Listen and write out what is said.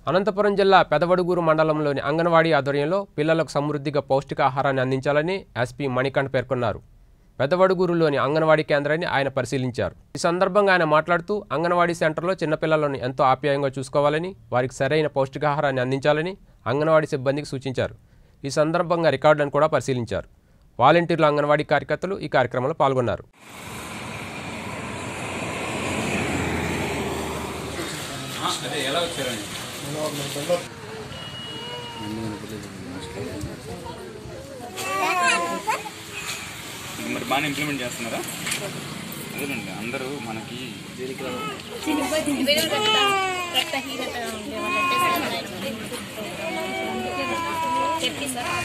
అనంతపురం జిల్లా పెదవడుగూరు మండలంలోని అంగన్వాడీ ఆధ్వర్యంలో పిల్లలకు సమృద్ధిగా పౌష్టికాహారాన్ని అందించాలని ఎస్పీ మణికంఠ్ పేర్కొన్నారు పెదవడుగూరులోని అంగన్వాడీ కేంద్రాన్ని ఆయన పరిశీలించారు ఈ సందర్భంగా ఆయన మాట్లాడుతూ అంగన్వాడీ సెంటర్లో చిన్నపిల్లలను ఎంతో ఆప్యాయంగా చూసుకోవాలని వారికి సరైన పౌష్టికాహారాన్ని అందించాలని అంగన్వాడీ సిబ్బందికి సూచించారు ఈ సందర్భంగా రికార్డులను కూడా పరిశీలించారు వాలంటీర్లు అంగన్వాడీ కార్యకర్తలు ఈ కార్యక్రమంలో పాల్గొన్నారు అదే ఎలా వచ్చారండి ఇది మరి బాగానే ఇంప్లిమెంట్ చేస్తున్నారా అదేనండి అందరూ మనకి రక్తహీనత ఉండే వాళ్ళంటే చెప్పి సార్